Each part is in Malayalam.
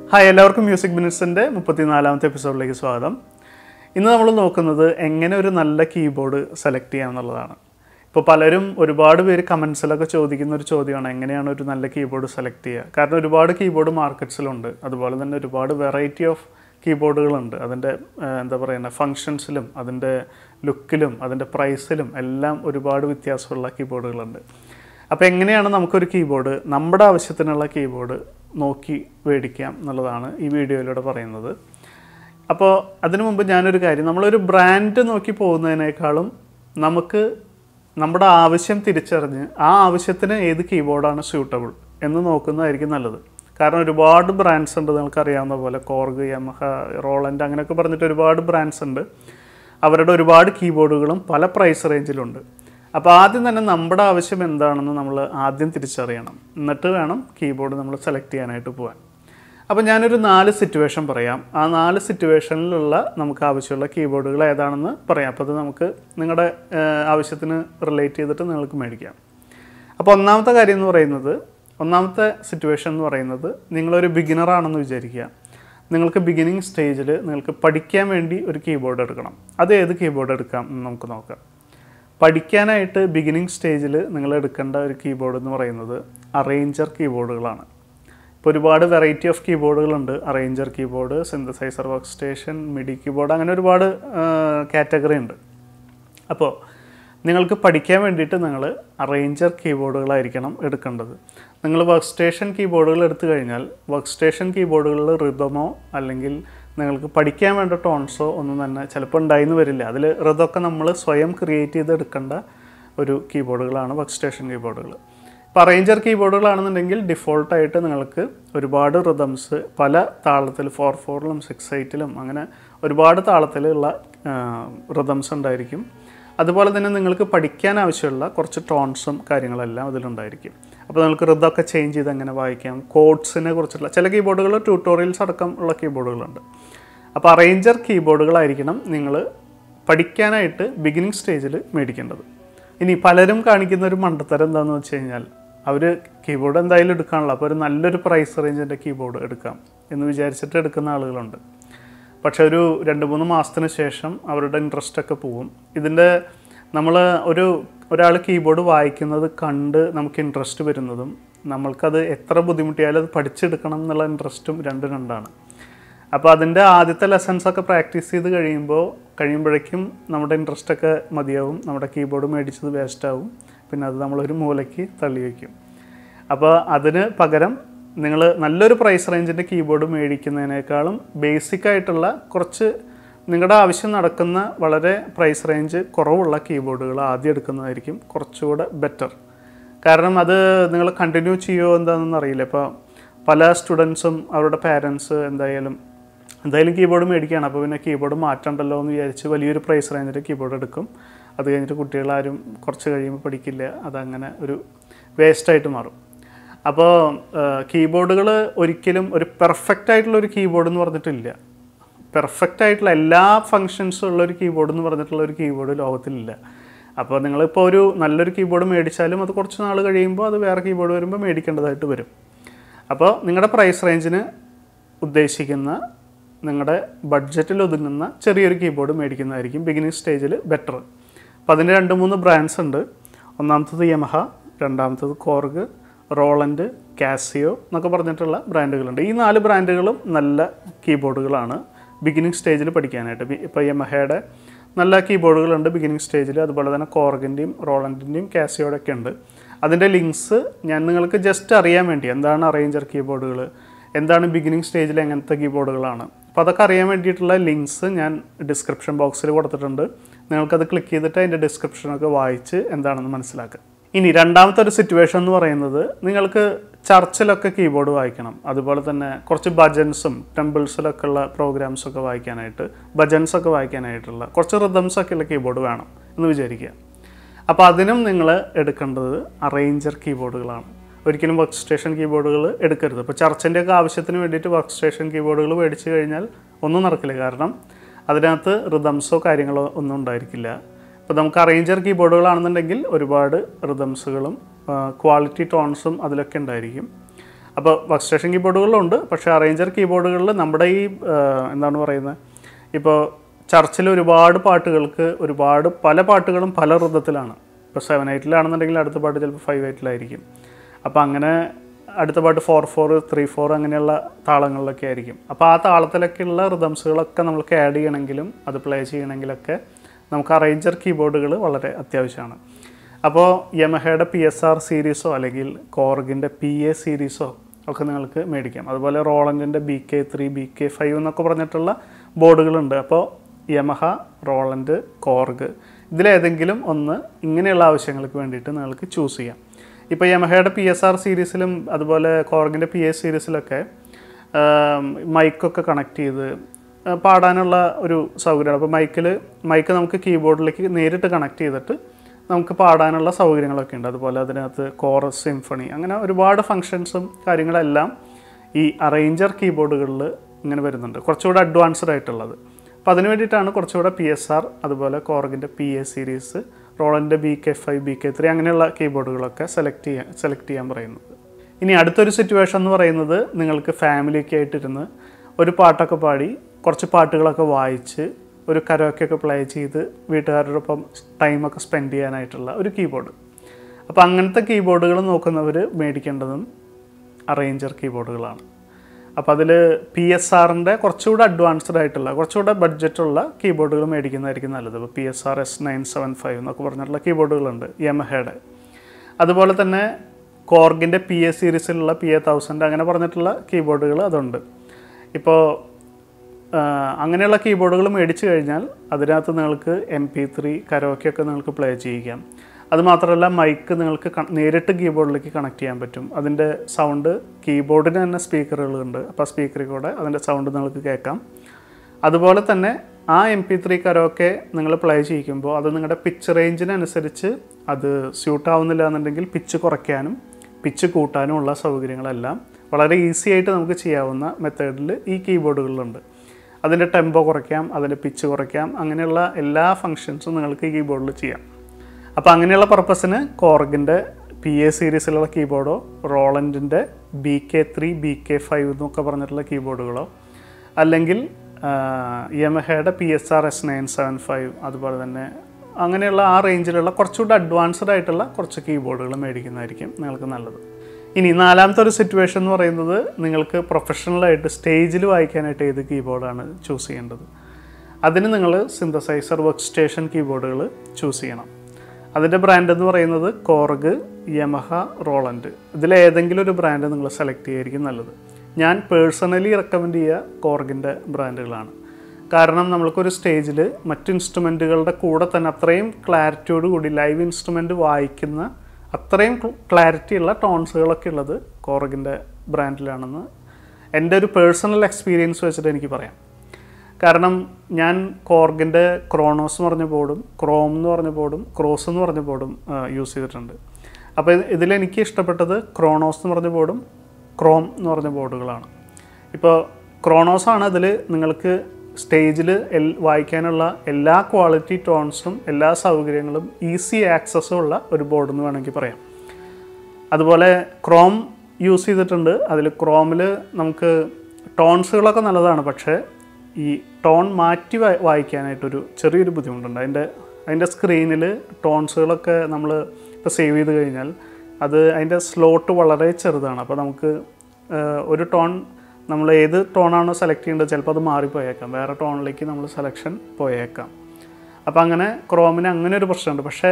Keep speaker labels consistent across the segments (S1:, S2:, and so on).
S1: ഹായ് എല്ലാവർക്കും മ്യൂസിക് മിനിറ്റ്സിൻ്റെ മുപ്പത്തിനാലാമത്തെ എപ്പിസോഡിലേക്ക് സ്വാഗതം ഇന്ന് നമ്മൾ നോക്കുന്നത് എങ്ങനെ ഒരു നല്ല കീബോർഡ് സെലക്ട് ചെയ്യാം എന്നുള്ളതാണ് ഇപ്പോൾ പലരും ഒരുപാട് പേര് കമൻസിലൊക്കെ ചോദിക്കുന്ന ഒരു ചോദ്യമാണ് എങ്ങനെയാണ് ഒരു നല്ല കീബോർഡ് സെലക്ട് ചെയ്യുക കാരണം ഒരുപാട് കീബോർഡ് മാർക്കറ്റ്സിലുണ്ട് അതുപോലെ തന്നെ ഒരുപാട് വെറൈറ്റി ഓഫ് കീബോർഡുകളുണ്ട് അതിൻ്റെ ഏഹ്, എന്താ പറയുക ഫങ്ഷൻസിലും അതിൻ്റെ ലുക്കിലും അതിൻ്റെ പ്രൈസിലും എല്ലാം ഒരുപാട് വ്യത്യാസമുള്ള കീബോർഡുകളുണ്ട് അപ്പോൾ എങ്ങനെയാണ് നമുക്കൊരു കീബോർഡ് നമ്മുടെ ആവശ്യത്തിനുള്ള കീബോർഡ് നോക്കി മേടിക്കാം എന്നുള്ളതാണ് ഈ വീഡിയോയിലൂടെ പറയുന്നത് അപ്പോൾ അതിനു മുമ്പ് ഞാനൊരു കാര്യം നമ്മളൊരു ബ്രാൻഡ് നോക്കി പോകുന്നതിനേക്കാളും നമുക്ക് നമ്മുടെ ആവശ്യം തിരിച്ചറിഞ്ഞ് ആ ആവശ്യത്തിന് ഏത് കീബോർഡാണ് സ്യൂട്ടബിൾ എന്ന് നോക്കുന്നതായിരിക്കും നല്ലത് കാരണം ഒരുപാട് ബ്രാൻഡ്സ് ഉണ്ട് നിങ്ങൾക്ക് അറിയാവുന്ന പോലെ കോർഗ് യമഹ റോളൻഡ് അങ്ങനെയൊക്കെ പറഞ്ഞിട്ട് ഒരുപാട് ബ്രാൻഡ്സ് ഉണ്ട് അവരുടെ ഒരുപാട് കീബോർഡുകളും പല പ്രൈസ് റേഞ്ചിലുണ്ട് അപ്പോൾ ആദ്യം തന്നെ നമ്മുടെ ആവശ്യം എന്താണെന്ന് നമ്മൾ ആദ്യം തിരിച്ചറിയണം എന്നിട്ട് വേണം കീബോർഡ് നമ്മൾ സെലക്ട് ചെയ്യാനായിട്ട് പോകാൻ അപ്പോൾ ഞാനൊരു നാല് സിറ്റുവേഷൻ പറയാം ആ നാല് സിറ്റുവേഷനിലുള്ള നമുക്ക് ആവശ്യമുള്ള കീബോർഡുകൾ ഏതാണെന്ന് പറയാം അപ്പോൾ അത് നമുക്ക് നിങ്ങളുടെ ഏഹ്, ആവശ്യത്തിന് റിലേറ്റ് ചെയ്തിട്ട് നിങ്ങൾക്ക് മേടിക്കാം അപ്പോൾ ഒന്നാമത്തെ കാര്യം എന്ന് പറയുന്നത് ഒന്നാമത്തെ സിറ്റുവേഷൻ എന്ന് പറയുന്നത് നിങ്ങളൊരു ബിഗിനർ ആണെന്ന് വിചാരിക്കുക നിങ്ങൾക്ക് ബിഗിനിങ് സ്റ്റേജിൽ നിങ്ങൾക്ക് പഠിക്കാൻ വേണ്ടി ഒരു കീബോർഡ് എടുക്കണം അത് ഏത് കീബോർഡ് എടുക്കാം എന്ന് നമുക്ക് നോക്കാം പഠിക്കാനായിട്ട് ബിഗിനിങ് സ്റ്റേജിൽ നിങ്ങൾ എടുക്കേണ്ട ഒരു കീബോർഡ് എന്ന് പറയുന്നത് അറേഞ്ചർ കീബോർഡുകളാണ് ഇപ്പോൾ ഒരുപാട് വെറൈറ്റി ഓഫ് കീബോർഡുകളുണ്ട് arranger keyboard synthesizer workstation MIDI keyboard അങ്ങനെ ഒരുപാട് കാറ്റഗറി ഉണ്ട് അപ്പോൾ നിങ്ങൾക്ക് പഠിക്കാൻ വേണ്ടിയിട്ട് നിങ്ങൾ അറേഞ്ചർ കീബോർഡുകളായിരിക്കണം എടുക്കേണ്ടത് നിങ്ങൾ വർക്ക് സ്റ്റേഷൻ കീബോർഡുകൾ എടുത്തു കഴിഞ്ഞാൽ വർക്ക് സ്റ്റേഷൻ കീബോർഡുകളിൽ റിതമോ അല്ലെങ്കിൽ നിങ്ങൾക്ക് പഠിക്കാൻ വേണ്ട ടോൺസോ ഒന്നും തന്നെ ചിലപ്പോൾ ഉണ്ടായിന്ന് വരില്ല അതിൽ റിതമൊക്കെ നമ്മൾ സ്വയം ക്രിയേറ്റ് ചെയ്ത് എടുക്കേണ്ട ഒരു കീബോർഡുകളാണ് വർക്ക് സ്റ്റേഷൻ കീബോർഡുകൾ ഇപ്പോൾ അറേഞ്ചർ കീബോർഡുകളാണെന്നുണ്ടെങ്കിൽ ഡിഫോൾട്ടായിട്ട് നിങ്ങൾക്ക് ഒരുപാട് റിതംസ് പല താളത്തിൽ ഫോർ ഫോറിലും സിക്സ് എയ്റ്റിലും അങ്ങനെ ഒരുപാട് താളത്തിലുള്ള റിതംസ് ഉണ്ടായിരിക്കും അതുപോലെ തന്നെ നിങ്ങൾക്ക് പഠിക്കാൻ ആവശ്യമുള്ള കുറച്ച് ടോൺസും കാര്യങ്ങളെല്ലാം അതിലുണ്ടായിരിക്കും അപ്പോൾ നിങ്ങൾക്ക് ഋതമൊക്കെ ചേഞ്ച് ചെയ്ത് എങ്ങനെ വായിക്കാം കോഡ്സിനെ കുറിച്ചുള്ള ചില കീബോർഡുകൾ ട്യൂട്ടോറിയൽസ് അടക്കം ഉള്ള കീബോർഡുകളുണ്ട് അപ്പോൾ അറേഞ്ചർ കീബോർഡുകളായിരിക്കണം നിങ്ങൾ പഠിക്കാനായിട്ട് ബിഗിനിങ് സ്റ്റേജിൽ മേടിക്കേണ്ടത് ഇനി പലരും കാണിക്കുന്ന ഒരു മണ്ടത്തരം എന്താണെന്ന് വെച്ച് കഴിഞ്ഞാൽ അവർ കീബോർഡ് എന്തായാലും എടുക്കാനുള്ള അപ്പോൾ ഒരു നല്ലൊരു പ്രൈസ് റേഞ്ചിൻ്റെ കീബോർഡ് എടുക്കാം എന്ന് വിചാരിച്ചിട്ട് എടുക്കുന്ന ആളുകളുണ്ട് പക്ഷെ ഒരു രണ്ട് മൂന്ന് മാസത്തിന് ശേഷം അവരുടെ ഇൻട്രസ്റ്റ് ഒക്കെ പോവും ഇതിൻ്റെ നമ്മൾ ഒരു ഒരാൾ കീബോർഡ് വായിക്കുന്നത് കണ്ട് നമുക്ക് ഇൻട്രസ്റ്റ് വരുന്നതും നമ്മൾക്കത് എത്ര ബുദ്ധിമുട്ടിയാലും അത് പഠിച്ചെടുക്കണം എന്നുള്ള ഇൻട്രസ്റ്റും രണ്ടും രണ്ടാണ് അപ്പോൾ അതിൻ്റെ ആദ്യത്തെ ലെസൺസ് ഒക്കെ പ്രാക്ടീസ് ചെയ്ത് കഴിയുമ്പോൾ കഴിയുമ്പോഴേക്കും നമ്മുടെ ഇൻട്രസ്റ്റ് ഒക്കെ മതിയാവും നമ്മുടെ കീബോർഡ് മേടിച്ചത് വേസ്റ്റ് ആവും പിന്നെ അത് നമ്മളൊരു മൂലയ്ക്ക് തള്ളി വയ്ക്കും അപ്പോൾ അതിന് പകരം നിങ്ങൾ നല്ലൊരു പ്രൈസ് റേഞ്ചിൻ്റെ കീബോർഡ് മേടിക്കുന്നതിനേക്കാളും ബേസിക് ആയിട്ടുള്ള കുറച്ച് നിങ്ങളുടെ ആവശ്യം നടക്കുന്ന വളരെ പ്രൈസ് റേഞ്ച് കുറവുള്ള കീബോർഡുകൾ ആദ്യം എടുക്കുന്നതായിരിക്കും കുറച്ചുകൂടെ ബെറ്റർ കാരണം അത് നിങ്ങൾ കണ്ടിന്യൂ ചെയ്യുമോ എന്താണെന്ന് അറിയില്ല ഇപ്പോൾ പല സ്റ്റുഡൻസും അവരുടെ പാരൻസ് എന്തായാലും എന്തായാലും കീബോർഡ് മേടിക്കുകയാണ് അപ്പോൾ പിന്നെ കീബോർഡ് മാറ്റണ്ടല്ലോ എന്ന് വിചാരിച്ച് വലിയൊരു പ്രൈസ് റേഞ്ചിൻ്റെ കീബോർഡ് എടുക്കും അത് കഴിഞ്ഞിട്ട് കുട്ടികളാരും കുറച്ച് കഴിയുമ്പോൾ പഠിക്കില്ല അതങ്ങനെ ഒരു വേസ്റ്റായിട്ട് മാറും അപ്പോൾ കീബോർഡുകൾ ഒരിക്കലും ഒരു പെർഫെക്റ്റ് ആയിട്ടുള്ള ഒരു കീബോർഡ് എന്ന് പറഞ്ഞിട്ടില്ല പെർഫെക്റ്റ് ആയിട്ടുള്ള എല്ലാ ഫങ്ഷൻസും ഉള്ള ഒരു കീബോർഡ് എന്ന് പറഞ്ഞിട്ടുള്ള ഒരു കീബോർഡ് ലോകത്തിലില്ല അപ്പോൾ നിങ്ങളിപ്പോൾ ഒരു നല്ലൊരു കീബോർഡ് മേടിച്ചാലും അത് കുറച്ച് നാൾ കഴിയുമ്പോൾ അത് വേറെ കീബോർഡ് വരുമ്പോൾ മേടിക്കേണ്ടതായിട്ട് വരും അപ്പോൾ നിങ്ങളുടെ പ്രൈസ് റേഞ്ചിന് ഉദ്ദേശിക്കുന്ന നിങ്ങളുടെ ബഡ്ജറ്റിൽ ഒതുങ്ങുന്ന ചെറിയൊരു കീബോർഡ് മേടിക്കുന്നതായിരിക്കും ബിഗിനിങ് സ്റ്റേജിൽ ബെറ്റർ അപ്പോൾ അതിൻ്റെ രണ്ട് മൂന്ന് ബ്രാൻഡ്സ് ഉണ്ട് ഒന്നാമത്തത് യമഹ രണ്ടാമത്തത് കോർഗ് റോളൻഡ് കാസിയോ എന്നൊക്കെ പറഞ്ഞിട്ടുള്ള ബ്രാൻഡുകളുണ്ട് ഈ നാല് ബ്രാൻഡുകളും നല്ല കീബോർഡുകളാണ് ബിഗിനിങ് സ്റ്റേജിൽ പഠിക്കാനായിട്ട് ബി- ഇപ്പോൾ യമഹയുടെ നല്ല കീബോർഡുകളുണ്ട് ബിഗിനിങ് സ്റ്റേജിൽ അതുപോലെ തന്നെ കോർഗിൻ്റെയും റോളൻഡിൻ്റെയും കാസിയോടെ ഒക്കെ ഉണ്ട് അതിൻ്റെ ലിങ്ക്സ് ഞാൻ നിങ്ങൾക്ക് ജസ്റ്റ് അറിയാൻ വേണ്ടി എന്താണ് അറേഞ്ചർ കീബോർഡുകൾ എന്താണ് ബിഗിനിങ് സ്റ്റേജിൽ എങ്ങനത്തെ കീബോർഡുകളാണ് അപ്പോൾ അതൊക്കെ അറിയാൻ വേണ്ടിയിട്ടുള്ള ലിങ്ക്സ് ഞാൻ ഡിസ്ക്രിപ്ഷൻ ബോക്സിൽ കൊടുത്തിട്ടുണ്ട് നിങ്ങൾക്കത് ക്ലിക്ക് ചെയ്തിട്ട് അതിൻ്റെ ഡിസ്ക്രിപ്ഷനൊക്കെ വായിച്ച് എന്താണെന്ന് മനസ്സിലാക്കുക ഇനി രണ്ടാമത്തെ ഒരു സിറ്റുവേഷൻ എന്ന് പറയുന്നത് നിങ്ങൾക്ക് ചർച്ചിലൊക്കെ കീബോർഡ് വായിക്കണം അതുപോലെ തന്നെ കുറച്ച് ഭജൻസും ടെമ്പിൾസിലൊക്കെ ഉള്ള പ്രോഗ്രാംസ് ഒക്കെ വായിക്കാനായിട്ട് ഭജൻസ് ഒക്കെ വായിക്കാനായിട്ടുള്ള കുറച്ച് റിതംസ് ഒക്കെ ഉള്ള കീബോർഡ് വേണം എന്ന് വിചാരിക്കുക അപ്പോൾ അതിനും നിങ്ങൾ എടുക്കേണ്ടത് അറേഞ്ചർ കീബോർഡുകളാണ് ഒരിക്കലും വർക്ക് സ്റ്റേഷൻ കീബോർഡുകൾ എടുക്കരുത് ഇപ്പോൾ ചർച്ചിൻ്റെ ഒക്കെ ആവശ്യത്തിന് വേണ്ടിയിട്ട് വർക്ക് സ്റ്റേഷൻ കീബോർഡുകൾ മേടിച്ച് കഴിഞ്ഞാൽ ഒന്നും നടക്കില്ല കാരണം അതിനകത്ത് റിതംസോ കാര്യങ്ങളോ ഒന്നും ഉണ്ടായിരിക്കില്ല ഇപ്പോൾ നമുക്ക് അറേഞ്ചർ കീബോർഡുകളാണെന്നുണ്ടെങ്കിൽ ഒരുപാട് റിതംസുകളും ക്വാളിറ്റി ടോൺസും അതിലൊക്കെ ഉണ്ടായിരിക്കും അപ്പോൾ വർക്ക് സ്റ്റേഷൻ കീബോർഡുകളിലുണ്ട് പക്ഷേ അറേഞ്ചർ കീബോർഡുകളിൽ നമ്മുടെ ഈ ആ, എന്താണ് പറയുന്നത് ഇപ്പോൾ ചർച്ചിൽ ഒരുപാട് പാട്ടുകൾക്ക് ഒരുപാട് പല പാട്ടുകളും പല ഋതത്തിലാണ് ഇപ്പോൾ സെവൻ എയ്റ്റിലാണെന്നുണ്ടെങ്കിൽ അടുത്ത പാട്ട് ചിലപ്പോൾ ഫൈവ് എയ്റ്റിലായിരിക്കും അപ്പോൾ അങ്ങനെ അടുത്ത പാട്ട് ഫോർ ഫോർ ത്രീ ഫോർ അങ്ങനെയുള്ള താളങ്ങളിലൊക്കെ ആയിരിക്കും അപ്പോൾ ആ താളത്തിലൊക്കെയുള്ള റിതംസുകളൊക്കെ നമുക്ക് ആഡ് ചെയ്യണമെങ്കിലും അത് പ്ലേ ചെയ്യണമെങ്കിലൊക്കെ നമുക്ക് അറേഞ്ചർ കീബോർഡുകൾ വളരെ അത്യാവശ്യമാണ് അപ്പോൾ യമഹയുടെ പി എസ് ആർ സീരീസോ അല്ലെങ്കിൽ കോർഗിൻ്റെ പി എ സീരീസോ ഒക്കെ നിങ്ങൾക്ക് മേടിക്കാം അതുപോലെ റോളൻറ്റിൻ്റെ B K three B K five എന്നൊക്കെ പറഞ്ഞിട്ടുള്ള ബോർഡുകളുണ്ട് അപ്പോൾ യമഹ റോളൻറ്റ് കോർഗ് ഇതിലേതെങ്കിലും ഒന്ന് ഇങ്ങനെയുള്ള ആവശ്യങ്ങൾക്ക് വേണ്ടിയിട്ട് നിങ്ങൾക്ക് ചൂസ് ചെയ്യാം ഇപ്പോൾ യമഹയുടെ പി എസ് ആർ സീരീസിലും അതുപോലെ കോർഗിൻ്റെ പി എ സീരീസിലൊക്കെ മൈക്കൊക്കെ കണക്ട് ചെയ്ത് ആ, പാടാനുള്ള ഒരു സൗകര്യമാണ് അപ്പോൾ മൈക്കിൽ മൈക്ക് നമുക്ക് കീബോർഡിലേക്ക് നേരിട്ട് കണക്ട് ചെയ്തിട്ട് നമുക്ക് പാടാനുള്ള സൗകര്യങ്ങളൊക്കെ ഉണ്ട് അതുപോലെ അതിനകത്ത് കോറസ് സിംഫണി അങ്ങനെ ഒരുപാട് ഫങ്ഷൻസും കാര്യങ്ങളെല്ലാം ഈ അറേഞ്ചർ കീബോർഡുകളിൽ ഇങ്ങനെ വരുന്നുണ്ട് കുറച്ചുകൂടെ അഡ്വാൻസ്ഡ് ആയിട്ടുള്ളത് അപ്പോൾ അതിന് വേണ്ടിയിട്ടാണ് കുറച്ചുകൂടെ പി എസ് ആർ അതുപോലെ കോർഗിൻ്റെ പി എ സീരീസ് റോളൻ്റെ B K five B K three അങ്ങനെയുള്ള കീബോർഡുകളൊക്കെ സെലക്ട് ചെയ്യാൻ സെലക്ട് ചെയ്യാൻ പറയുന്നത് ഇനി അടുത്തൊരു സിറ്റുവേഷൻ എന്ന് പറയുന്നത് നിങ്ങൾക്ക് ഫാമിലിയൊക്കെ ആയിട്ടിരുന്ന് ഒരു പാട്ടൊക്കെ പാടി കുറച്ച് പാട്ടുകളൊക്കെ വായിച്ച് ഒരു കരോക്കൊക്കെ പ്ലേ ചെയ്ത് വീട്ടുകാരോടൊപ്പം ടൈമൊക്കെ സ്പെൻഡ് ചെയ്യാനായിട്ടുള്ള ഒരു കീബോർഡ് അപ്പോൾ അങ്ങനത്തെ കീബോർഡുകൾ നോക്കുന്നവർ മേടിക്കേണ്ടതും അറേഞ്ചർ കീബോർഡുകളാണ് അപ്പോൾ അതിൽ പി എസ് ആറിൻ്റെ കുറച്ചുകൂടെ അഡ്വാൻസ്ഡ് ആയിട്ടുള്ള കുറച്ചുകൂടെ ബഡ്ജറ്റുള്ള കീബോർഡുകൾ മേടിക്കുന്നതായിരിക്കും നല്ലത് ഇപ്പോൾ P S R S nine seven five എന്നൊക്കെ പറഞ്ഞിട്ടുള്ള കീബോർഡുകളുണ്ട് യമഹയുടെ അതുപോലെ തന്നെ കോർഗിൻ്റെ പി എ സീരീസിലുള്ള പി എ തൗസൻഡ് അങ്ങനെ പറഞ്ഞിട്ടുള്ള കീബോർഡുകൾ അതുണ്ട് ഇപ്പോൾ ആ, അങ്ങനെയുള്ള കീബോർഡുകൾ മേടിച്ചു കഴിഞ്ഞാൽ അതിനകത്ത് നിങ്ങൾക്ക് എം പി ത്രീ കരോക്കൊക്കെ നിങ്ങൾക്ക് പ്ലേ ചെയ്യിക്കാം അതുമാത്രമല്ല മൈക്ക് നിങ്ങൾക്ക് ക- നേരിട്ട് കീബോർഡിലേക്ക് കണക്ട് ചെയ്യാൻ പറ്റും അതിൻ്റെ സൗണ്ട് കീബോർഡിന് തന്നെ സ്പീക്കറുകളുണ്ട് അപ്പോൾ ആ സ്പീക്കറിൽ കൂടെ അതിൻ്റെ സൗണ്ട് നിങ്ങൾക്ക് കേൾക്കാം അതുപോലെ തന്നെ ആ എം പി ത്രീ കരോക്കെ നിങ്ങൾ പ്ലേ ചെയ്യിക്കുമ്പോൾ അത് നിങ്ങളുടെ പിച്ച് റേഞ്ചിനനുസരിച്ച് അത് സ്യൂട്ട് ആവുന്നില്ല എന്നുണ്ടെങ്കിൽ പിച്ച് കുറയ്ക്കാനും പിച്ച് കൂട്ടാനുമുള്ള സൗകര്യങ്ങളെല്ലാം വളരെ ഈസി ആയിട്ട് നമുക്ക് ചെയ്യാവുന്ന മെത്തേഡിൽ ഈ കീബോർഡുകളിലുണ്ട് അതിൻ്റെ ടെമ്പോ കുറയ്ക്കാം അതിൻ്റെ പിച്ച് കുറയ്ക്കാം അങ്ങനെയുള്ള എല്ലാ ഫങ്ഷൻസും നിങ്ങൾക്ക് ഈ കീബോർഡിൽ ചെയ്യാം അപ്പോൾ അങ്ങനെയുള്ള പർപ്പസിന് കോർഗിൻ്റെ പി എ സീരീസിലുള്ള കീബോർഡോ റോളൻറ്റിൻ്റെ B K three B K five എന്നൊക്കെ പറഞ്ഞിട്ടുള്ള കീബോർഡുകളോ അല്ലെങ്കിൽ യമഹയുടെ P S R S nine seven five അതുപോലെ തന്നെ അങ്ങനെയുള്ള ആ റേഞ്ചിലുള്ള കുറച്ചുകൂടി അഡ്വാൻസ്ഡ് ആയിട്ടുള്ള കുറച്ച് കീബോർഡുകൾ മേടിക്കുന്നതായിരിക്കും നിങ്ങൾക്ക് നല്ലത് ഇനി നാലാമത്തെ ഒരു സിറ്റുവേഷൻ എന്ന് പറയുന്നത് നിങ്ങൾക്ക് പ്രൊഫഷണലായിട്ട് സ്റ്റേജിൽ വായിക്കാനായിട്ട് ഏത് കീബോർഡാണ് ചൂസ് ചെയ്യേണ്ടത് അതിന് നിങ്ങൾ സിന്തസൈസർ വർക്ക് സ്റ്റേഷൻ കീബോർഡുകൾ ചൂസ് ചെയ്യണം അതിൻ്റെ ബ്രാൻഡ് എന്ന് പറയുന്നത് കോർഗ് യമഹ റോളൻഡ് ഇതിലേതെങ്കിലും ഒരു ബ്രാൻഡ് നിങ്ങൾ സെലക്ട് ചെയ്യുമായിരിക്കും നല്ലത് ഞാൻ പേഴ്സണലി റെക്കമെൻഡ് ചെയ്യുക കോർഗിൻ്റെ ബ്രാൻഡുകളാണ് കാരണം നമ്മൾക്കൊരു സ്റ്റേജിൽ മറ്റ് ഇൻസ്ട്രുമെൻറ്റുകളുടെ കൂടെ തന്നെ അത്രയും ക്ലാരിറ്റിയോട് കൂടി ലൈവ് ഇൻസ്ട്രുമെൻ്റ് വായിക്കുന്ന അത്രയും ക്ലാരിറ്റി ഉള്ള ടോൺസുകളൊക്കെ ഉള്ളത് കോർഗിൻ്റെ ബ്രാൻഡിലാണെന്ന് എൻ്റെ ഒരു പേഴ്സണൽ എക്സ്പീരിയൻസ് വെച്ചിട്ട് എനിക്ക് പറയാം കാരണം ഞാൻ കോർഗിൻ്റെ ക്രോണോസ് എന്ന് പറഞ്ഞ ബോർഡും ക്രോം എന്ന് പറഞ്ഞ ബോർഡും ക്രോസ് എന്ന് പറഞ്ഞ ബോർഡും യൂസ് ചെയ്തിട്ടുണ്ട് അപ്പോൾ ഇത് ഇതിലെനിക്ക് ഇഷ്ടപ്പെട്ടത് ക്രോണോസ് എന്ന് പറഞ്ഞ ബോർഡും ക്രോം എന്ന് പറഞ്ഞ ബോർഡുകളാണ് ഇപ്പോൾ ക്രോണോസ് ആണ് അതിൽ നിങ്ങൾക്ക് സ്റ്റേജിൽ എൽ വായിക്കാനുള്ള എല്ലാ ക്വാളിറ്റി ടോൺസും എല്ലാ സൗകര്യങ്ങളും ഈസി ആക്സസ്സും ഉള്ള ഒരു ബോർഡ് എന്ന് വേണമെങ്കിൽ പറയാം അതുപോലെ ക്രോം യൂസ് ചെയ്തിട്ടുണ്ട് അതിൽ ക്രോമിൽ നമുക്ക് ടോൺസുകളൊക്കെ നല്ലതാണ് പക്ഷേ ഈ ടോൺ മാറ്റി വായി- വായിക്കാനായിട്ടൊരു ചെറിയൊരു ബുദ്ധിമുട്ടുണ്ട് അതിൻ്റെ അതിൻ്റെ സ്ക്രീനിൽ ടോൺസുകളൊക്കെ നമ്മൾ ഇപ്പോൾ സേവ് ചെയ്ത് കഴിഞ്ഞാൽ അത് അതിൻ്റെ സ്ലോട്ട് വളരെ ചെറുതാണ് അപ്പോൾ നമുക്ക് ആ, ഒരു ടോൺ നമ്മൾ ഏത് ടോണാണോ സെലക്ട് ചെയ്യേണ്ടത് ചിലപ്പോൾ അത് മാറിപ്പോയേക്കാം വേറെ ടോണിലേക്ക് നമ്മൾ സെലക്ഷൻ പോയേക്കാം അപ്പോൾ അങ്ങനെ ക്രോമിന് അങ്ങനെ ഒരു പ്രശ്നമുണ്ട് പക്ഷേ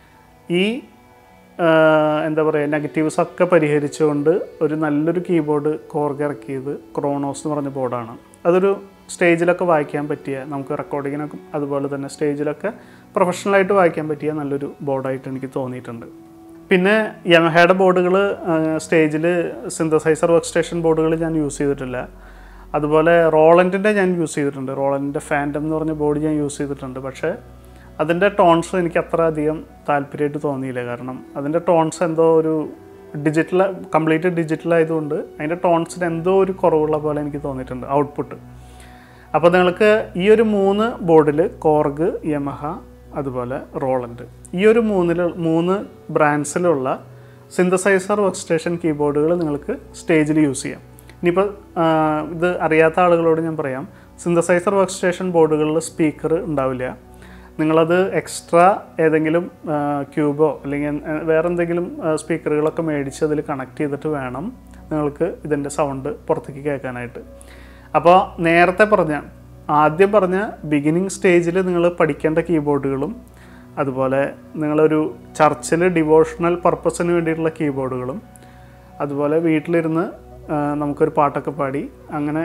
S1: ഈ ആ, എന്താ പറയുക നെഗറ്റീവ്സ് ഒക്കെ പരിഹരിച്ചുകൊണ്ട് ഒരു നല്ലൊരു കീബോർഡ് കോർഗ് ഇറക്കിയത് ക്രോണോസ് എന്ന് പറഞ്ഞ ബോർഡാണ് അതൊരു സ്റ്റേജിലൊക്കെ വായിക്കാൻ പറ്റിയ നമുക്ക് റെക്കോർഡിങ്ങിനൊക്കെ അതുപോലെ തന്നെ സ്റ്റേജിലൊക്കെ പ്രൊഫഷണലായിട്ട് വായിക്കാൻ പറ്റിയ നല്ലൊരു ബോർഡായിട്ട് എനിക്ക് തോന്നിയിട്ടുണ്ട് പിന്നെ യമഹയുടെ ബോർഡുകൾ സ്റ്റേജിൽ സിന്തസൈസർ വർക്ക് സ്റ്റേഷൻ ബോർഡുകൾ ഞാൻ യൂസ് ചെയ്തിട്ടില്ല അതുപോലെ റോളൻറ്റിൻ്റെ ഞാൻ യൂസ് ചെയ്തിട്ടുണ്ട് റോളൻറ്റിൻ്റെ ഫാൻറ്റം എന്ന് പറഞ്ഞ ബോർഡ് ഞാൻ യൂസ് ചെയ്തിട്ടുണ്ട് പക്ഷേ അതിൻ്റെ ടോൺസ് എനിക്ക് അത്ര അധികം താല്പര്യമായിട്ട് തോന്നിയില്ല കാരണം അതിൻ്റെ ടോൺസ് എന്തോ ഒരു ഡിജിറ്റൽ കംപ്ലീറ്റ് ഡിജിറ്റൽ ആയതുകൊണ്ട് അതിൻ്റെ ടോൺസിന് എന്തോ ഒരു കുറവുള്ള പോലെ എനിക്ക് തോന്നിയിട്ടുണ്ട് ഔട്ട്പുട്ട് അപ്പോൾ നിങ്ങൾക്ക് ഈ ഒരു മൂന്ന് ബോർഡിൽ കോർഗ് യമഹ അതുപോലെ റോളൻഡ് ഈ ഒരു മൂന്നിൽ മൂന്ന് ബ്രാൻഡ്സിലുള്ള സിന്തസൈസർ വർക്ക് സ്റ്റേഷൻ കീബോർഡുകൾ നിങ്ങൾക്ക് സ്റ്റേജിൽ യൂസ് ചെയ്യാം ഇനിയിപ്പോൾ ഇത് അറിയാത്ത ആളുകളോട് ഞാൻ പറയാം സിന്തസൈസർ വർക്ക് സ്റ്റേഷൻ ബോർഡുകളിൽ സ്പീക്കർ ഉണ്ടാവില്ല നിങ്ങളത് എക്സ്ട്രാ ഏതെങ്കിലും ക്യൂബോ അല്ലെങ്കിൽ എ- വേറെ എന്തെങ്കിലും സ്പീക്കറുകളൊക്കെ മേടിച്ച് അതിൽ കണക്ട് ചെയ്തിട്ട് വേണം നിങ്ങൾക്ക് ഇതിൻ്റെ സൗണ്ട് പുറത്തേക്ക് കേൾക്കാനായിട്ട് അപ്പോൾ നേരത്തെ പറഞ്ഞ ആദ്യം പറഞ്ഞ ബിഗിനിങ് സ്റ്റേജിൽ നിങ്ങൾ പഠിക്കേണ്ട കീബോർഡുകളും അതുപോലെ നിങ്ങളൊരു ചർച്ചിൽ ഡിവോഷണൽ പർപ്പസിന് വേണ്ടിയിട്ടുള്ള കീബോർഡുകളും അതുപോലെ വീട്ടിലിരുന്ന് ആ, നമുക്കൊരു പാട്ടൊക്കെ പാടി അങ്ങനെ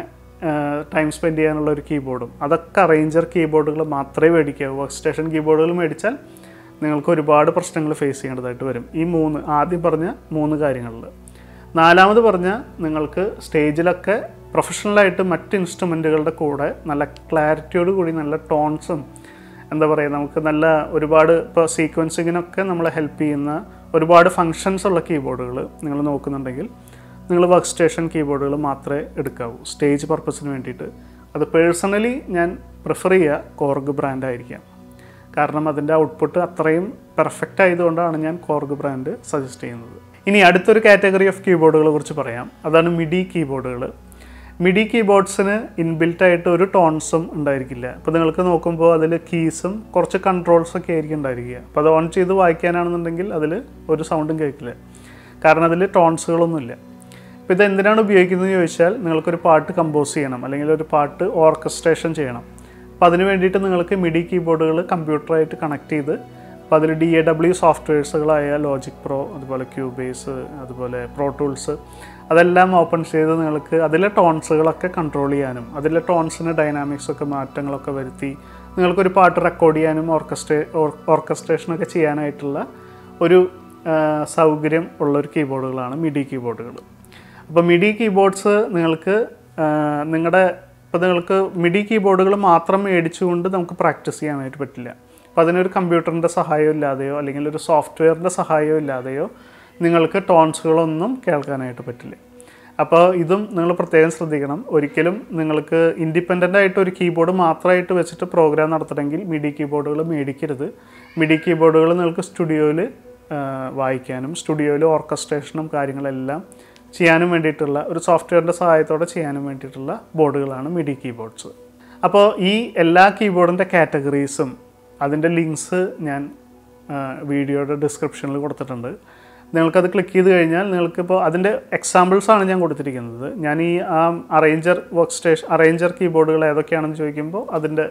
S1: ടൈം സ്പെൻഡ് ചെയ്യാനുള്ള ഒരു കീബോർഡും അതൊക്കെ അറേഞ്ചർ കീബോർഡുകൾ മാത്രമേ മേടിക്കാവൂ വർക്ക് സ്റ്റേഷൻ കീബോർഡുകൾ മേടിച്ചാൽ നിങ്ങൾക്ക് ഒരുപാട് പ്രശ്നങ്ങൾ ഫേസ് ചെയ്യേണ്ടതായിട്ട് വരും ഈ മൂന്ന് ആദ്യം പറഞ്ഞ മൂന്ന് കാര്യങ്ങളിൽ നാലാമത് പറഞ്ഞ നിങ്ങൾക്ക് സ്റ്റേജിലൊക്കെ പ്രൊഫഷണലായിട്ട് മറ്റ് ഇൻസ്ട്രുമെൻറ്റുകളുടെ കൂടെ നല്ല ക്ലാരിറ്റിയോട് കൂടി നല്ല ടോൺസും എന്താ പറയുക നമുക്ക് നല്ല ഒരുപാട് ഇപ്പോൾ സീക്വൻസിങ്ങിനൊക്കെ നമ്മളെ ഹെൽപ്പ് ചെയ്യുന്ന ഒരുപാട് ഫങ്ഷൻസ് ഉള്ള കീബോർഡുകൾ നിങ്ങൾ നോക്കുന്നുണ്ടെങ്കിൽ നിങ്ങൾ വർക്ക് സ്റ്റേഷൻ കീബോർഡുകൾ മാത്രമേ എടുക്കാവൂ സ്റ്റേജ് പർപ്പസിന് വേണ്ടിയിട്ട് അത് പേഴ്സണലി ഞാൻ പ്രിഫർ ചെയ്യുക കോർഗ് ബ്രാൻഡ് ആയിരിക്കാം കാരണം അതിൻ്റെ ഔട്ട്പുട്ട് അത്രയും പെർഫെക്റ്റ് ആയതുകൊണ്ടാണ് ഞാൻ കോർഗ് ബ്രാൻഡ് സജസ്റ്റ് ചെയ്യുന്നത് ഇനി അടുത്തൊരു കാറ്റഗറി ഓഫ് കീബോർഡുകളെ കുറിച്ച് പറയാം അതാണ് മിഡി കീബോർഡുകൾ മിഡി കീബോർഡ്സിന് ഇൻബിൽറ്റ് ആയിട്ട് ഒരു ടോൺസും ഉണ്ടായിരിക്കില്ല ഇപ്പോൾ നിങ്ങൾക്ക് നോക്കുമ്പോൾ അതിൽ കീസും കുറച്ച് കൺട്രോൾസ് ഒക്കെ ആയിരിക്കും ഉണ്ടായിരിക്കുക അപ്പോൾ അത് ഓൺ ചെയ്ത് വായിക്കാനാണെന്നുണ്ടെങ്കിൽ അതിൽ ഒരു സൗണ്ടും കേൾക്കില്ല കാരണം അതിൽ ടോൺസുകളൊന്നുമില്ല ഇപ്പോൾ ഇത് എന്തിനാണ് ഉപയോഗിക്കുന്നത് ചോദിച്ചാൽ നിങ്ങൾക്കൊരു പാട്ട് കമ്പോസ് ചെയ്യണം അല്ലെങ്കിൽ ഒരു പാട്ട് ഓർക്കസ്ട്രേഷൻ ചെയ്യണം അപ്പോൾ അതിന് വേണ്ടിയിട്ട് നിങ്ങൾക്ക് മിഡി കീബോർഡുകൾ കമ്പ്യൂട്ടറായിട്ട് കണക്ട് ചെയ്ത് അപ്പോൾ അതിൽ ഡി എ ഡബ്ല്യു സോഫ്റ്റ്വെയർസുകളായ ലോജിക് പ്രോ അതുപോലെ ക്യൂബേസ് അതുപോലെ പ്രോ ടൂൾസ് അതെല്ലാം ഓപ്പൺ ചെയ്ത് നിങ്ങൾക്ക് അതിലെ ടോൺസുകളൊക്കെ കൺട്രോൾ ചെയ്യാനും അതിലെ ടോൺസിന് ഡൈനാമിക്സ് ഒക്കെ മാറ്റങ്ങളൊക്കെ വരുത്തി നിങ്ങൾക്കൊരു പാട്ട് റെക്കോർഡ് ചെയ്യാനും ഓർക്കസ്ട്രേ ഓർക്കസ്ട്രേഷനൊക്കെ ചെയ്യാനായിട്ടുള്ള ഒരു ആ, സൗകര്യം ഉള്ളൊരു കീബോർഡുകളാണ് മിഡി കീബോർഡുകൾ അപ്പോൾ മിഡി കീബോർഡ്സ് നിങ്ങൾക്ക് നിങ്ങളുടെ ഇപ്പോൾ നിങ്ങൾക്ക് മിഡി കീബോർഡുകൾ മാത്രം മേടിച്ചുകൊണ്ട് നമുക്ക് പ്രാക്ടീസ് ചെയ്യാനായിട്ട് പറ്റില്ല അപ്പോൾ അതിനൊരു കമ്പ്യൂട്ടറിൻ്റെ സഹായം ഇല്ലാതെയോ അല്ലെങ്കിൽ ഒരു സോഫ്റ്റ്വെയറിൻ്റെ സഹായം ഇല്ലാതെയോ നിങ്ങൾക്ക് ടോൺസുകളൊന്നും കേൾക്കാനായിട്ട് പറ്റില്ല അപ്പോൾ ഇതും നിങ്ങൾ പ്രത്യേകം ശ്രദ്ധിക്കണം ഒരിക്കലും നിങ്ങൾക്ക് ഇൻഡിപെൻഡൻ്റ് ആയിട്ട് ഒരു കീബോർഡ് മാത്രമായിട്ട് വെച്ചിട്ട് പ്രോഗ്രാം നടത്തണമെങ്കിൽ മിഡി കീബോർഡുകൾ മേടിക്കരുത് മിഡി കീബോർഡുകൾ നിങ്ങൾക്ക് സ്റ്റുഡിയോയിൽ വായിക്കാനും സ്റ്റുഡിയോയിൽ ഓർക്കസ്ട്രേഷനും കാര്യങ്ങളെല്ലാം ചെയ്യാനും വേണ്ടിയിട്ടുള്ള ഒരു സോഫ്റ്റ്വെയറിൻ്റെ സഹായത്തോടെ ചെയ്യാനും വേണ്ടിയിട്ടുള്ള ബോർഡുകളാണ് മിഡി കീബോർഡ്സ് അപ്പോൾ ഈ എല്ലാ കീബോർഡിൻ്റെ കാറ്റഗറീസും അതിൻ്റെ ലിങ്ക്സ് ഞാൻ ആ, വീഡിയോയുടെ ഡിസ്ക്രിപ്ഷനിൽ കൊടുത്തിട്ടുണ്ട് നിങ്ങൾക്കത് ക്ലിക്ക് ചെയ്ത് കഴിഞ്ഞാൽ നിങ്ങൾക്കിപ്പോൾ അതിൻ്റെ എക്സാമ്പിൾസാണ് ഞാൻ കൊടുത്തിരിക്കുന്നത് ഞാൻ ഈ ആ അറേഞ്ചർ വർക്ക് സ്റ്റേഷൻ അറേഞ്ചർ കീബോർഡുകൾ ഏതൊക്കെയാണെന്ന് ചോദിക്കുമ്പോൾ അതിൻ്റെ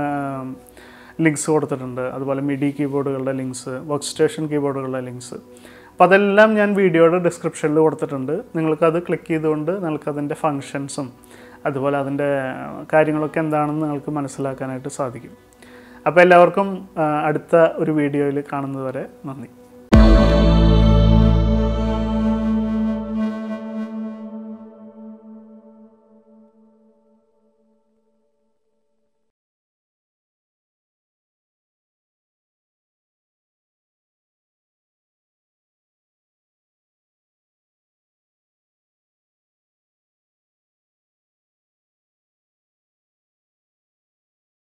S1: ലിങ്ക്സ് കൊടുത്തിട്ടുണ്ട് അതുപോലെ മിഡി കീബോർഡുകളുടെ ലിങ്ക്സ് വർക്ക് സ്റ്റേഷൻ കീബോർഡുകളുടെ ലിങ്ക്സ് അപ്പോൾ അതെല്ലാം ഞാൻ വീഡിയോയുടെ ഡിസ്ക്രിപ്ഷനിൽ കൊടുത്തിട്ടുണ്ട് നിങ്ങൾക്കത് ക്ലിക്ക് ചെയ്തുകൊണ്ട് നിങ്ങൾക്കതിൻ്റെ ഫങ്ഷൻസും അതുപോലെ അതിൻ്റെ കാര്യങ്ങളൊക്കെ എന്താണെന്ന് നിങ്ങൾക്ക് മനസ്സിലാക്കാനായിട്ട് സാധിക്കും അപ്പോൾ എല്ലാവർക്കും ആ, അടുത്ത ഒരു വീഡിയോയിൽ കാണുന്നത് വരെ നന്ദി